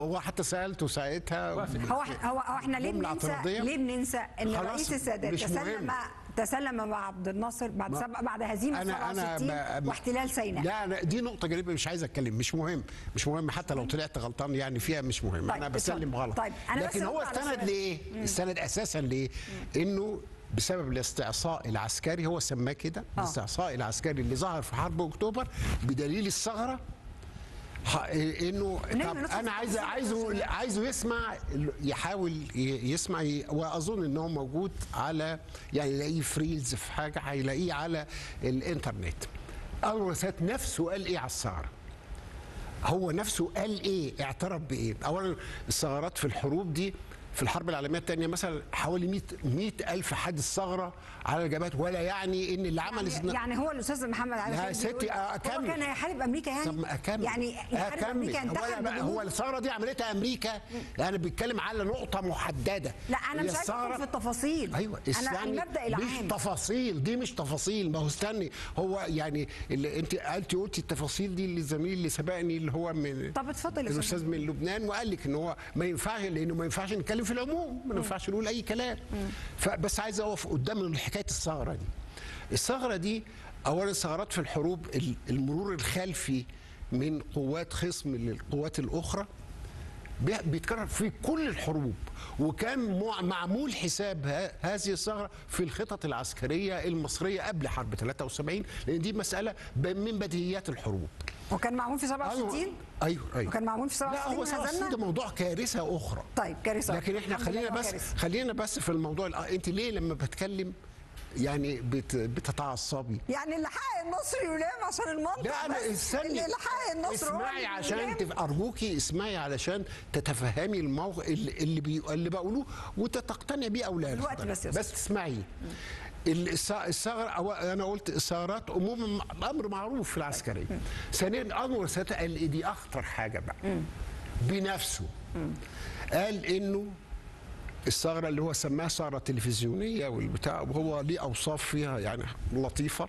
هو حتى سالته ساعتها هو هو هو هو احنا ليه جملة بننسى اعتراضية؟ ليه بننسى ان خلاص، رئيس السادات مش تسلم مهم. تسلم مع عبد الناصر بعد ما- سبع بعد هزيمه 67 ب- واحتلال سيناء لا أنا دي نقطه جانبيه مش عايز اتكلم مش مهم مش مهم حتى لو طلعت غلطان يعني فيها مش مهم طيب، انا بسلم اتفضل. غلط طيب، أنا بس لكن هو هرد على استند سؤال. ليه استند اساسا ليه انه بسبب الاستعصاء العسكري هو سماه كده آه. الاستعصاء العسكري اللي ظهر في حرب اكتوبر بدليل الثغره ح- انه نعم، طب ندخل انا في عايز تفاصيل عايزه التفاصيل. عايزه يسمع يحاول ي- يسمع ي- واظن ان هو موجود على يعني يلاقيه فريلز في حاجه هيلاقيه على الانترنت انور السادات نفسه قال ايه على الثغره هو نفسه قال ايه اعترف بايه اولا الثغرات في الحروب دي في الحرب العالميه الثانيه مثلا حوالي 100 100 الف حادث ثغره على الجبهات ولا يعني ان اللي عمل يعني, يعني هو الاستاذ محمد علي يا خالد ستي بيقول هو أكمل. كان هيحارب امريكا يعني طب ما اكمل يعني يحارب اكمل امريكا هو, ينتحر لا- بجنود؟ هو الثغره دي عملتها امريكا انا بتكلم على نقطه محدده لا انا هي مش عايز ادخل الثغرة- في التفاصيل ايوه انا استني المبدا العام مش تفاصيل دي مش تفاصيل ما هو استني هو يعني اللي انت قلتي قلتي التفاصيل دي للزميل اللي سبقني اللي هو من طب اتفضل يا الاستاذ من لبنان وقال لك ان هو ما ينفعش لانه ما ينفعش نتكلم في العموم ما ينفعش نقول اي كلام فبس عايز اقف قدام حكايه الثغره دي الثغره دي اولا الثغرات في الحروب ال- المرور الخلفي من قوات خصم للقوات الاخرى بي- بيتكرر في كل الحروب وكان مع- معمول حساب ه- هذه الثغره في الخطط العسكريه المصريه قبل حرب 73 لان دي مساله ب- من بديهيات الحروب وكان معمول في 67 ايوه ايوه ايوه وكان معمول في لا 67 هو 67 ده موضوع كارثه اخرى طيب كارثه لكن احنا الحمد لله خلينا هو بس كارثة. خلينا بس في الموضوع الآ- انت ليه لما بتكلم يعني بت بتتعصبي يعني اللي حقق النصر يلام عشان المنطق لا انا بس. استني اللي حقق النصر هو اسمعي اللي عشان يلام. تف... ارجوكي اسمعي علشان تتفهمي الموقع اللي اللي, بي... اللي بقوله وتقتنع بيه او لا دلوقتي بس يا أستاذ. بس اسمعي الث- الثغرة أو انا قلت الثغرات عموما امر معروف في العسكريه ثانيا انور السادات قال إيه دي اخطر حاجه بقى بنفسه قال انه الثغره اللي هو سماها ثغره تلفزيونيه والبتاع وهو ليه اوصاف فيها يعني لطيفه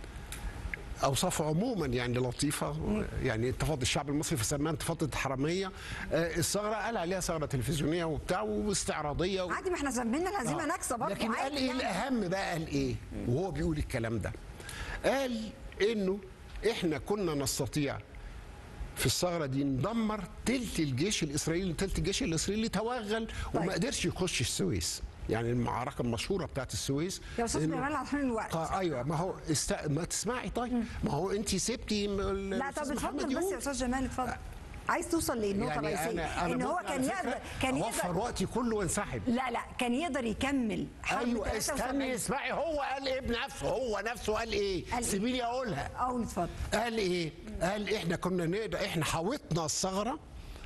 اوصاف عموما يعني لطيفه يعني انتفاضه الشعب المصري فسماها انتفاضه الحراميه آه، الثغره قال عليها ثغره تلفزيونيه وبتاع واستعراضيه و... عادي ما احنا ذنبنا الهزيمه آه. نكسه برضه لكن قال عادي ايه يعني. الاهم بقى قال ايه وهو بيقول الكلام ده قال انه احنا كنا نستطيع في الثغره دي ندمر تلت الجيش الاسرائيلي تلت الجيش الاسرائيلي توغل وما طيب. قدرش يخش السويس يعني المعركه المشهوره بتاعت السويس يا استاذ إنه- جمال عشان الوقت قا- ايوه ما هو است... ما تسمعي طيب ما هو انت سبتي م- ال- لا الأستاذ طب محمد اتفضل بس يقول. يا استاذ جمال اتفضل عايز توصل للنقطه الرئيسيه ان هو ممكن كان على يقدر فكرة كان اوفر يقدر وقتي كله وانسحب لا لا كان يقدر يكمل حرب ايوه 73. استني اسمعي هو قال ايه بنفسه هو نفسه قال ايه قال إيه؟ سيبيني اقولها اقول اتفضل قال ايه قال احنا كنا نقدر احنا حاوطنا الثغره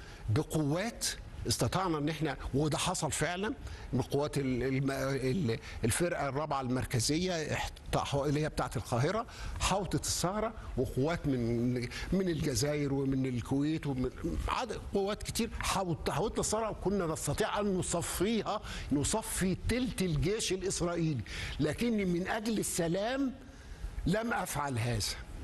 بقوات استطعنا ان احنا وده حصل فعلا بقوات ال- الم- ال- الفرقه الرابعه المركزيه احت- اللي هي بتاعه القاهره حوطت الثغره وقوات من من الجزائر ومن الكويت ومن عدد قوات كتير حوط- حوطنا الثغره وكنا نستطيع ان نصفيها نصفي تلت الجيش الاسرائيلي لكني من اجل السلام لم افعل هذا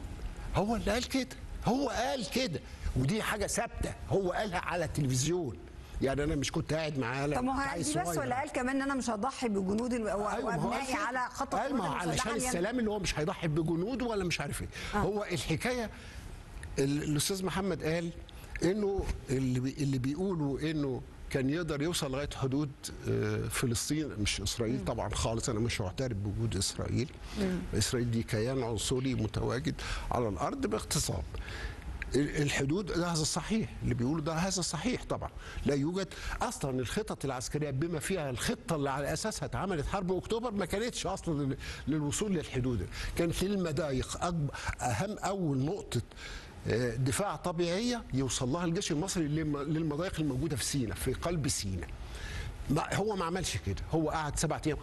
هو اللي قال كده هو قال كده ودي حاجه ثابته هو قالها على التلفزيون يعني انا مش كنت قاعد معاه طب ما هو قال دي بس ولا قال كمان ان انا مش هضحي بجنود ال- و- أيوة ما هو قال وابنائي كده. على خط قال ما هو القوات علشان المسلحة يعني- السلام اللي هو مش هيضحي بجنوده ولا مش عارف ايه آه. هو الحكايه ال- الاستاذ محمد قال انه اللي بي اللي بيقولوا انه كان يقدر يوصل لغايه حدود آه، فلسطين مش اسرائيل طبعا خالص انا مش معترف بوجود اسرائيل اسرائيل دي كيان عنصري متواجد على الارض باغتصاب ال- الحدود ده هذا صحيح اللي بيقولوا ده هذا صحيح طبعا لا يوجد اصلا الخطط العسكريه بما فيها الخطه اللي على اساسها اتعملت حرب اكتوبر ما كانتش اصلا لل- للوصول للحدود كانت للمضايق أكبر اهم اول نقطه آه، دفاع طبيعيه يوصل لها الجيش المصري للم- للمضايق الموجوده في سيناء في قلب سيناء ما هو ما عملش كده هو قعد سبعة ايام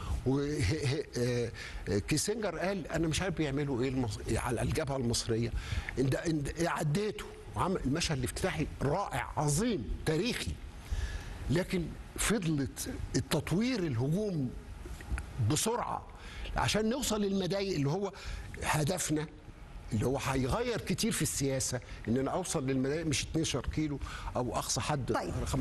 وكيسنجر قال انا مش عارف بيعملوا ايه المص... على الجبهه المصريه إن إن عديته وعمل المشهد الافتتاحي رائع عظيم تاريخي لكن فضلت التطوير الهجوم بسرعه عشان نوصل للمضايق اللي هو هدفنا اللي هو هيغير كتير في السياسه ان انا اوصل للمضايق مش 12 كيلو او اقصى حد طيب.